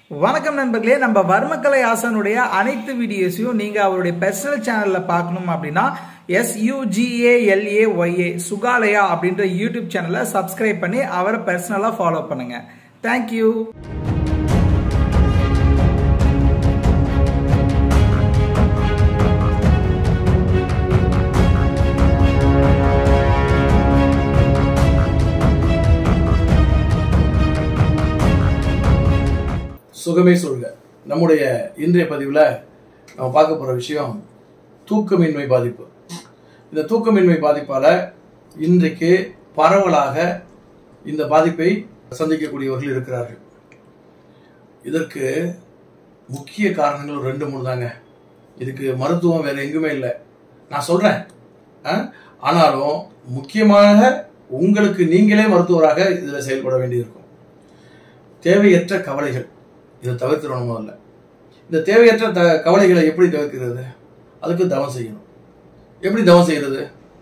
வணக்கம் நண்பர்களே நம்ம வர்மக்கலை ஆசானுடைய அனைத்து வீடியோஸையும் நீங்க அவருடைய பர்சனல் சேனல்ல பார்க்கணும் அப்படின்னா எஸ்யூஜிஏஎல்ஏ ஒய்ஏ சுகாலயா அப்படின்ற யூடியூப் சேனலை சப்ஸ்கிரைப் பண்ணி அவரை பர்சனலா ஃபாலோ பண்ணுங்க தேங்க்யூ சுகமே சொல்க நம்முடைய இன்றைய பதிவில் நம்ம பார்க்க போகிற விஷயம் தூக்கமின்மை பாதிப்பு இந்த தூக்கமின்மை பாதிப்பால் இன்றைக்கு பரவலாக இந்த பாதிப்பை சந்திக்கக்கூடியவர்கள் இருக்கிறார்கள் இதற்கு முக்கிய காரணங்கள் ஒரு ரெண்டு மூணு தாங்க இதுக்கு மருத்துவம் வேற எங்குமே இல்லை நான் சொல்கிறேன் ஆனாலும் முக்கியமாக உங்களுக்கு நீங்களே மருத்துவராக இதில் செயல்பட வேண்டியிருக்கும் தேவையற்ற கவலைகள் இதை தவிர்த்துடணும் முதல்ல இந்த தேவையற்ற த கவலைகளை எப்படி தவிர்க்கிறது அதுக்கு தவம் செய்யணும் எப்படி தவம் செய்யறது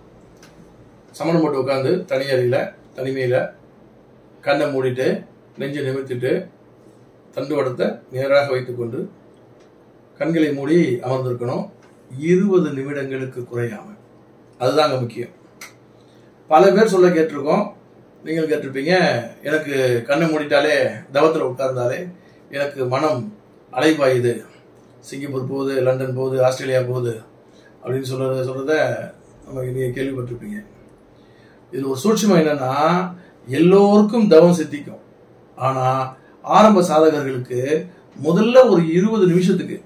சமணம் போட்டு உட்காந்து தனி அறையில் தனிமையில் கண்ணை மூடிட்டு நெஞ்சை நிமிர்த்திட்டு தண்டுவடத்தை நேராக வைத்துக்கொண்டு கண்களை மூடி அமர்ந்திருக்கணும் இருபது நிமிடங்களுக்கு குறையாம அதுதாங்க முக்கியம் பல பேர் சொல்ல கேட்டிருக்கோம் நீங்கள் கேட்டிருப்பீங்க எனக்கு கண்ணை மூடிட்டாலே தவத்தில் உட்கார்ந்தாலே எனக்கு மனம் அலைபாயுது சிங்கப்பூர் போகுது லண்டன் போகுது ஆஸ்திரேலியா போகுது அப்படின்னு சொல்றத சொல்றத நம்ம நீங்கள் கேள்விப்பட்டிருப்பீங்க இதில் ஒரு சூட்சமம் என்னன்னா எல்லோருக்கும் தவம் சித்திக்கும் ஆனா ஆரம்ப சாதகர்களுக்கு முதல்ல ஒரு இருபது நிமிஷத்துக்கு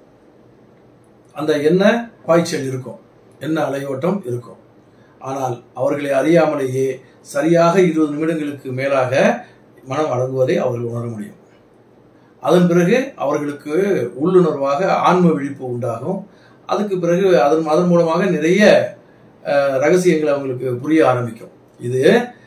அந்த எண்ணெய் பாய்ச்சல் இருக்கும் எண்ணெய் அலையோட்டம் இருக்கும் ஆனால் அவர்களை அறியாமலேயே சரியாக இருபது நிமிடங்களுக்கு மேலாக மனம் அடங்குவதை அவர்கள் உணர முடியும் அதன் பிறகு அவர்களுக்கு உள்ளுணர்வாக ஆன்ம விழிப்பு உண்டாகும் அதுக்கு பிறகு அதன் அதன் மூலமாக நிறைய ரகசியங்கள் அவங்களுக்கு புரிய ஆரம்பிக்கும் இது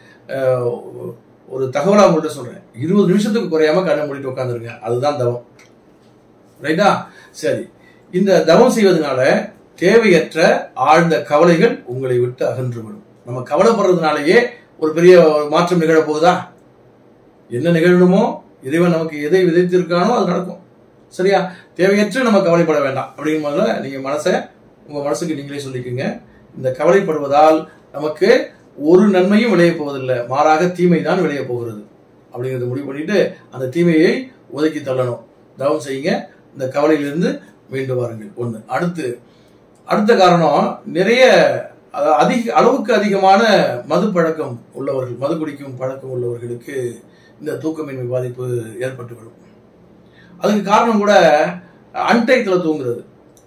ஒரு தகவலாக உங்கள்கிட்ட சொல்றேன் இருபது நிமிஷத்துக்கு குறையாம கண்ணை மூடிட்டு உட்காந்துருங்க அதுதான் தவம் ரைட்டா சரி இந்த தவம் செய்வதனால தேவையற்ற ஆழ்ந்த கவலைகள் உங்களை விட்டு அகன்றுவிடும் நம்ம கவலைப்படுறதுனாலயே ஒரு பெரிய மாற்றம் நிகழப் போகுதா என்ன நிகழணுமோ இறைவன் நமக்கு எதை விதைத்திருக்கானோ அது நடக்கும் சரியா தேவையற்ற நம்ம கவலைப்பட வேண்டாம் அப்படிங்கும் போதுல நீங்க மனசை உங்க மனசுக்கு நீங்களே சொல்லிக்கோங்க இந்த கவலைப்படுவதால் நமக்கு ஒரு நன்மையும் விளைய போவதில்லை மாறாக தீமை தான் விளைய போகிறது அப்படிங்கிறத முடிவு பண்ணிட்டு அந்த தீமையை ஒதுக்கி தள்ளணும் தவம் செய்யுங்க இந்த கவலையிலிருந்து மீண்டு வாருங்கள் ஒன்று அடுத்து அடுத்த காரணம் நிறைய அதிக அளவுக்கு அதிகமான மது பழக்கம் உள்ளவர்கள் மது குடிக்கும் பழக்கம் உள்ளவர்களுக்கு இந்த தூக்கமின்மை பாதிப்பு ஏற்பட்டுவிடும் அதுக்கு காரணம் கூட அன்டைத்தில் தூங்குறது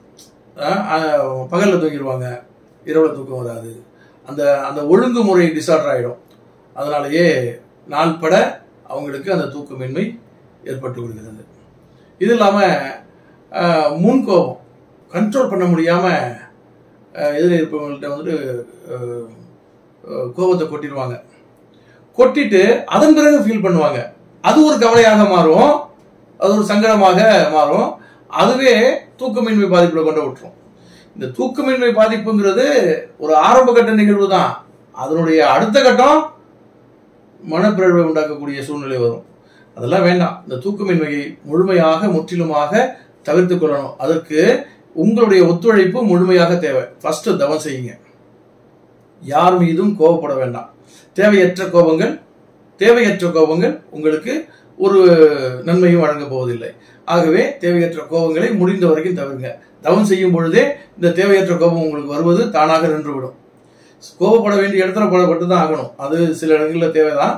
பகலில் தூங்கிடுவாங்க இரவில் தூக்கம் வராது அந்த அந்த ஒழுங்குமுறை டிசார்டர் ஆகிடும் அதனாலேயே நாள்பட அவங்களுக்கு அந்த தூக்கமின்மை ஏற்பட்டு விடுகிறது இது இல்லாமல் முன்கோபம் கண்ட்ரோல் பண்ண முடியாமல் எதிரில் இருப்பவங்கள்ட்ட வந்துட்டு கோபத்தை கொட்டிடுவாங்க கொட்டிட்டு அதன் பிறகு ஃபீல் பண்ணுவாங்க அது ஒரு கவலையாக மாறும் அது ஒரு சங்கடமாக மாறும் அதுவே தூக்கமின்மை பாதிப்புல கொண்டு விட்டுரும் இந்த தூக்கமின்மை பாதிப்புங்கிறது ஒரு ஆரம்ப கட்ட நிகழ்வு தான் அதனுடைய அடுத்த கட்டம் மனப்பிறழ்வை உண்டாக்கக்கூடிய சூழ்நிலை வரும் அதெல்லாம் வேண்டாம் இந்த தூக்கமின்மையை முழுமையாக முற்றிலுமாக தவிர்த்து கொள்ளணும் அதற்கு உங்களுடைய ஒத்துழைப்பு முழுமையாக தேவை ஃபர்ஸ்ட் தவம் செய்யுங்க யார் மீதும் கோபப்பட வேண்டாம் தேவையற்ற கோபங்கள் தேவையற்ற கோபங்கள் உங்களுக்கு ஒரு நன்மையும் வழங்க போவதில்லை ஆகவே தேவையற்ற கோபங்களை முடிந்த வரைக்கும் தவிர்ங்க தவம் செய்யும் பொழுதே இந்த தேவையற்ற கோபம் உங்களுக்கு வருவது தானாக நின்றுவிடும் கோபப்பட வேண்டிய இடத்துல போடப்பட்டு தான் ஆகணும் அது சில இடங்களில் தேவைதான்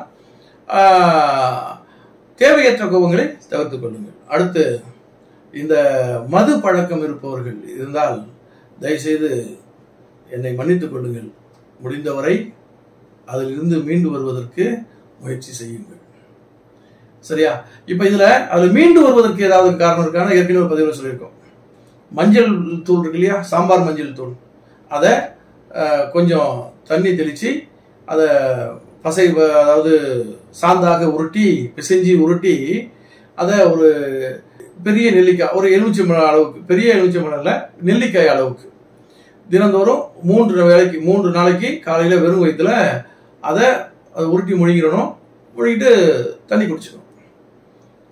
தேவையற்ற கோபங்களை தவிர்த்து கொள்ளுங்கள் அடுத்து இந்த மது பழக்கம் இருப்பவர்கள் இருந்தால் தயவுசெய்து என்னை மன்னித்துக் கொள்ளுங்கள் முடிந்தவரை அதிலிருந்து மீண்டு வருவதற்கு முயற்சி செய்யுங்கள் சரியா இப்ப இதுல அது மீண்டு வருவதற்கு ஏதாவது காரணம் இருக்கான ஏற்கனவே ஒரு பதிவில் சொல்லியிருக்கோம் மஞ்சள் தூள் இருக்கு இல்லையா சாம்பார் மஞ்சள் தூள் அதை கொஞ்சம் தண்ணி தெளிச்சு அதை பசை அதாவது சாந்தாக உருட்டி பிசைஞ்சி உருட்டி அதை ஒரு பெரிய நெல்லிக்காய் ஒரு எலுமிச்சம்பழம் அளவுக்கு பெரிய எலுமிச்சம்பழம் இல்லை நெல்லிக்காய் அளவுக்கு தினந்தோறும் மூன்று வேலைக்கு மூன்று நாளைக்கு காலையில் வெறும் வயிற்றுல அதை அதை உருட்டி முழுங்கிடணும் முழுங்கிட்டு தண்ணி குடிச்சிடணும்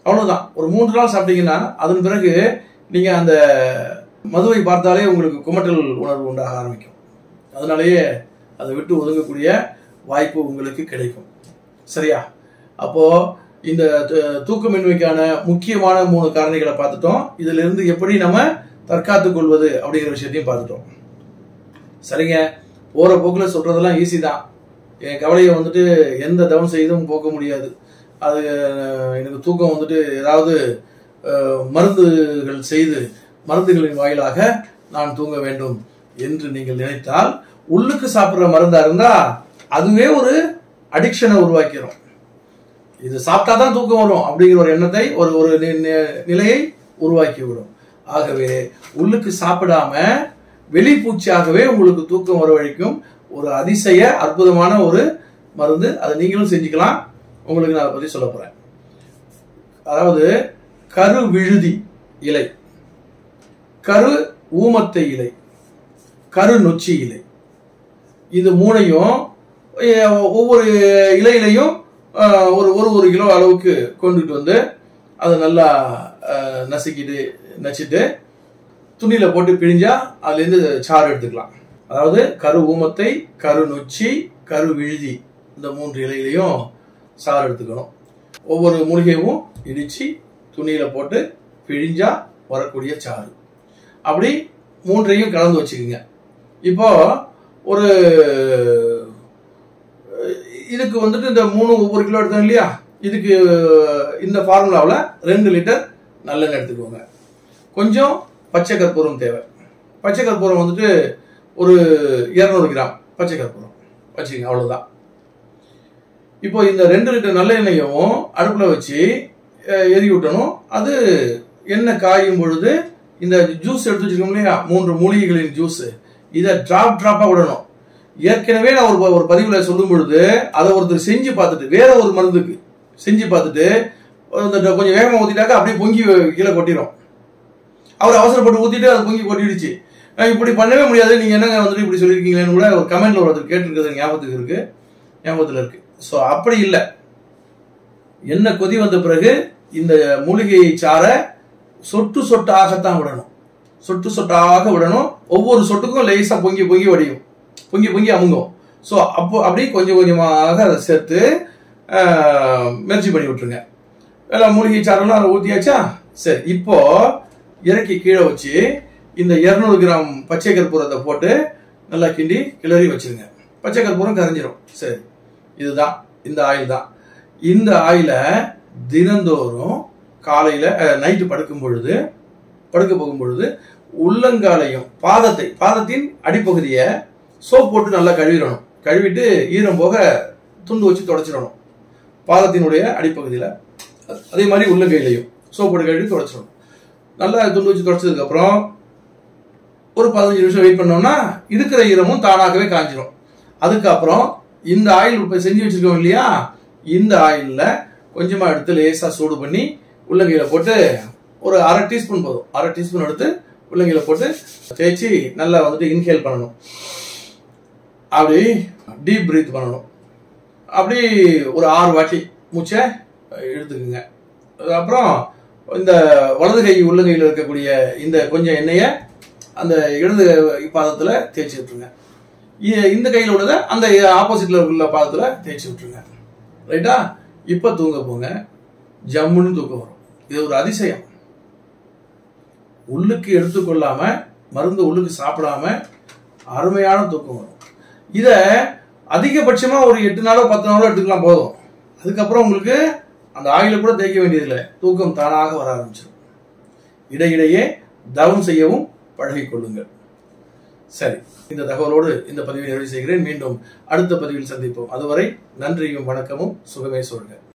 அவ்வளவுதான் ஒரு மூன்று நாள் சாப்பிட்டீங்கன்னா அதன் பிறகு நீங்க அந்த மதுவை பார்த்தாலே உங்களுக்கு குமட்டல் உணர்வு உண்டாக ஆரம்பிக்கும் அதனாலேயே அதை விட்டு ஒதுங்கக்கூடிய வாய்ப்பு உங்களுக்கு கிடைக்கும் சரியா அப்போ இந்த து- தூக்கமின்மைக்கான முக்கியமான மூணு காரணிகளை பார்த்துட்டோம் இதுல இருந்து எப்படி நம்ம தற்காத்துக் கொள்வது அப்படிங்கிற விஷயத்தையும் பார்த்துட்டோம் சரிங்க போற போக்குல சொல்றதெல்லாம் ஈஸி தான் என் கவலையை வந்துட்டு எந்த தவம் செய்தும் போக்க முடியாது அது அஹ், எனக்கு தூக்கம் வந்துட்டு ஏதாவது அஹ், மருந்துகள் செய்து மருந்துகளின் வாயிலாக நான் தூங்க வேண்டும் என்று நீங்கள் நினைத்தால் உள்ளுக்கு சாப்பிடுற மருந்தா இருந்தா அதுவே ஒரு அடிக்ஷனை உருவாக்கிடும் இது சாப்பிட்டா தான் தூக்கம் வரும் அப்படிங்கிற ஒரு எண்ணத்தை ஒரு ஒரு நி- நி- நிலையை உருவாக்கி விடும் ஆகவே உள்ளுக்கு சாப்பிடாம வெளிப்பூச்சியாகவே உங்களுக்கு தூக்கம் வரவழைக்கும் ஒரு அதிசய அற்புதமான ஒரு மருந்து அதை நீங்களும் செஞ்சுக்கலாம் உங்களுக்கு நான் அதை பத்தி சொல்ல போறேன் அதாவது கரு விழுதி இலை கரு ஊமத்தை இலை கரு நொச்சி இலை இது மூணையும் அஹ், ஒவ்வொரு இலையிலையும் அஹ், ஒரு ஒரு ஒரு கிலோ அளவுக்கு கொண்டுட்டு வந்து அதை நல்லா அஹ், நசுக்கிட்டு நச்சுட்டு துணியில போட்டு பிழிஞ்சா அதுல இருந்து சாறு எடுத்துக்கலாம் அதாவது கரு ஊமத்தை கரு நொச்சி கரு விழுதி இந்த மூன்று இலையிலையும் சாறு எடுத்துக்கணும் ஒவ்வொரு மூலிகையும் இடிச்சு துணியில போட்டு பிழிஞ்சா வரக்கூடிய சாறு அப்படி மூன்றையும் கலந்து வச்சுக்கோங்க இப்போ ஒரு இதுக்கு வந்துட்டு இந்த மூணு ஒவ்வொரு கிலோ எடுத்தோம் இல்லையா இதுக்கு இந்த ஃபார்முலாவில் ரெண்டு லிட்டர் நல்லெண்ணெய் எடுத்துக்கோங்க கொஞ்சம் பச்சை கற்பூரம் தேவை பச்சை கற்பூரம் வந்துட்டு ஒரு இரநூறு கிராம் பச்சை கற்பூரம் வச்சுக்கோங்க அவ்வளவுதான் இப்போ இந்த ரெண்டு லிட்டர் நல்லெண்ணெயும் அடுப்பில் வச்சு அஹ், எரி விட்டணும் அது எண்ணெய் காயும் பொழுது இந்த ஜூஸ் எடுத்து வச்சிருக்கோம் இல்லையா மூன்று மூலிகைகளின் ஜூஸ் இதை டிராப் டிராப்பா விடணும் ஏற்கனவே நான் ஒரு ஒரு பதிவுல சொல்லும் பொழுது அதை ஒருத்தர் செஞ்சு பார்த்துட்டு வேற ஒரு மருந்துக்கு செஞ்சு பார்த்துட்டு அந்த கொஞ்சம் வேகமா ஊத்திட்டாக்க அப்படியே பொங்கி கீழே கொட்டிடும் அவர் அவசரப்பட்டு ஊத்திட்டு அது பொங்கி கொட்டிடுச்சு அஹ் இப்படி பண்ணவே முடியாது நீங்க என்னங்க வந்துட்டு இப்படி சொல்லியிருக்கீங்களேன்னு கூட ஒரு கமெண்ட்ல ஒருத்தர் கேட்டிருக்கிறது ஞாபகத்துக்கு இருக்கு ஞாபகத்துல இருக்கு ஸோ அப்படி இல்லை என்ன கொதி வந்த பிறகு இந்த மூலிகை சாற சொட்டு சொட்டாகத்தான் விடணும் சொட்டு சொட்டாக விடணும் ஒவ்வொரு சொட்டுக்கும் லேசா பொங்கி பொங்கி வடியும் பொங்கி பொங்கி அமுங்கும் ஸோ அப்போ அப்படியே கொஞ்சம் கொஞ்சமாக அதை சேர்த்து ஆஹ், முயற்சி பண்ணி விட்டுருங்க எல்லாம் மூலிகை சாரெல்லாம் அதை ஊற்றியாச்சா சரி இப்போ இறக்கி கீழே வச்சு இந்த 200 கிராம் பச்சை கற்பூரத்தை போட்டு நல்லா கிண்டி கிளறி வச்சிருங்க பச்சை கற்பூரம் கரைஞ்சிரும் சரி இதுதான் இந்த ஆயில் தான் இந்த ஆயிலை தினந்தோறும் காலையில நைட்டு படுக்கும் பொழுது படுக்க போகும் பொழுது உள்ளங்காலையும் பாதத்தை பாதத்தின் அடிப்பகுதியை சோப் போட்டு நல்லா கழுவிடணும் கழுவிட்டு ஈரம் போக துண்டு வச்சு தொடச்சிடணும் பாதத்தினுடைய அடிப்பகுதியில அதே மாதிரி உள்ளங்கையிலையும் சோப் போட்டு கழுவி தொடச்சிடணும் நல்லா துண்டு வச்சு தொடச்சதுக்கு அப்புறம் ஒரு பதினஞ்சு நிமிஷம் வெயிட் பண்ணோம்னா இருக்கிற ஈரமும் தானாகவே காஞ்சிரும் அதுக்கப்புறம் இந்த ஆயில் இப்ப செஞ்சு வச்சிருக்கோம் இல்லையா இந்த ஆயில்ல கொஞ்சமா எடுத்து லேசா சூடு பண்ணி உள்ளங்கையில போட்டு ஒரு அரை டீஸ்பூன் போதும் அரை டீஸ்பூன் எடுத்து உள்ளங்கையில போட்டு தேய்ச்சி நல்லா வந்துட்டு இன்ஹேல் பண்ணணும் அப்படி டீப் பிரீத் பண்ணணும் அப்படி ஒரு ஆறு வாட்டி மூச்சை இழுத்துக்குங்க அப்புறம் இந்த வலது கை உள்ளங்கையில் இருக்கக்கூடிய இந்த கொஞ்சம் எண்ணெயை அந்த இடது பாதத்துல தேய்ச்சி விட்டுருங்க இ- இந்த கையில் உள்ளதை அந்த ஆப்போசிட்ல உள்ள பாதத்துல தேய்ச்சி விட்டுருங்க ரைட்டா இப்ப தூங்க போங்க ஜம்முன்னு தூக்கம் வரும் இது ஒரு அதிசயம் உள்ளுக்கு எடுத்துக்கொள்ளாம மருந்து உள்ளுக்கு சாப்பிடாம அருமையான தூக்கம் வரும் இத அதிகபட்சமா ஒரு எட்டு நாளோ பத்து நாளோ எடுத்துக்கலாம் போதும் அதுக்கப்புறம் உங்களுக்கு அந்த ஆயில கூட தேய்க்க வேண்டியதில்லை தூக்கம் தானாக வர ஆரம்பிச்சிடும் இடையிடையே தவம் செய்யவும் பழகிக் கொள்ளுங்கள் சரி இந்த தகவலோடு இந்த பதிவை நிறைவு செய்கிறேன் மீண்டும் அடுத்த பதிவில் சந்திப்போம் அதுவரை நன்றியும் வணக்கமும் சுகமே சொல்க